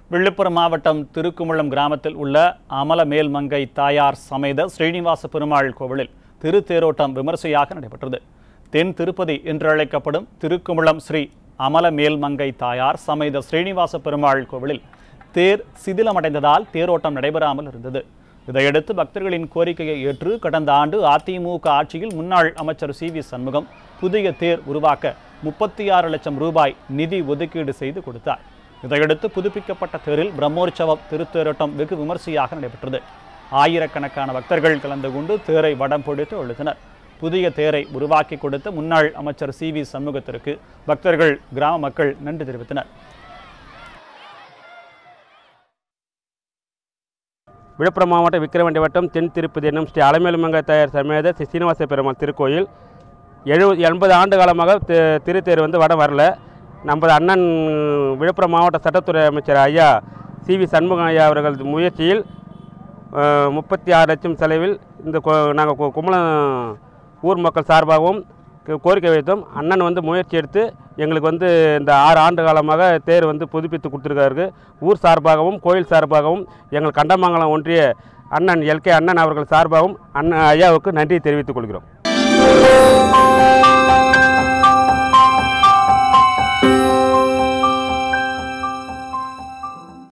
விழுப்புரம் மாவட்டம் திருக்குமுளம் கிராமத்தில் உள்ள அமல மேல்மங்கை தாயார் சமேத ஸ்ரீனிவாச பெருமாள் கோவிலில் திருத்தேரோட்டம் விமர்சையாக நடைபெற்றது தென் திருப்பதி என்று அழைக்கப்படும் திருக்குமுளம் ஸ்ரீ அமல மேல்மங்கை தாயார் சமேத ஸ்ரீனிவாச பெருமாள் கோவிலில் தேர் சிதிலமடைந்ததால் தேரோட்டம் நடைபெறாமல் இருந்தது இதையடுத்து பக்தர்களின் கோரிக்கையை ஏற்று கடந்த ஆண்டு அதிமுக ஆட்சியில் முன்னாள் அமைச்சர் சி வி சண்முகம் புதிய தேர் உருவாக்க முப்பத்தி ஆறு லட்சம் ரூபாய் நிதி ஒதுக்கீடு செய்து கொடுத்தார் இதையடுத்து புதுப்பிக்கப்பட்ட தேரில் பிரம்மோற்சவம் திருத்தேரோட்டம் வெகு விமர்சையாக நடைபெற்றது ஆயிரக்கணக்கான பக்தர்கள் கலந்து கொண்டு தேரை வடம் பிடித்து எழுதினர் புதிய தேரை உருவாக்கி கொடுத்த முன்னாள் அமைச்சர் சி வி சண்முகத்திற்கு பக்தர்கள் கிராம மக்கள் நன்றி தெரிவித்தனர் விழுப்புரம் மாவட்டம் விக்கிரவாண்டி வட்டம் தென் திருப்பதி என்னும் ஸ்ரீ அலமேலுமங்க தயார் சமேத ஸ்ரீ சீனிவாச பெருமாள் திருக்கோயில் எழுபது எண்பது ஆண்டு காலமாக தி- திருத்தேர் வந்து வடம் வரல நமது அண்ணன் விழுப்புரம் மாவட்ட சட்டத்துறை அமைச்சர் ஐயா சி வி சண்முகம் ஐயா அவர்கள் முயற்சியில் முப்பத்தி ஆறு லட்சம் செலவில் இந்த நாங்கள் கும்பலம் ஊர் மக்கள் சார்பாகவும் கோ- கோரிக்கை வைத்தோம் அண்ணன் வந்து முயற்சி எடுத்து எங்களுக்கு வந்து இந்த ஆறு ஆண்டு காலமாக தேர் வந்து புதுப்பித்து கொடுத்துருக்காரு ஊர் சார்பாகவும் கோயில் சார்பாகவும் எங்கள் கண்டமங்கலம் ஒன்றிய அண்ணன் எல்கே அண்ணன் அவர்கள் சார்பாகவும் அண்ணன் ஐயாவுக்கு நன்றி தெரிவித்துக் கொள்கிறோம்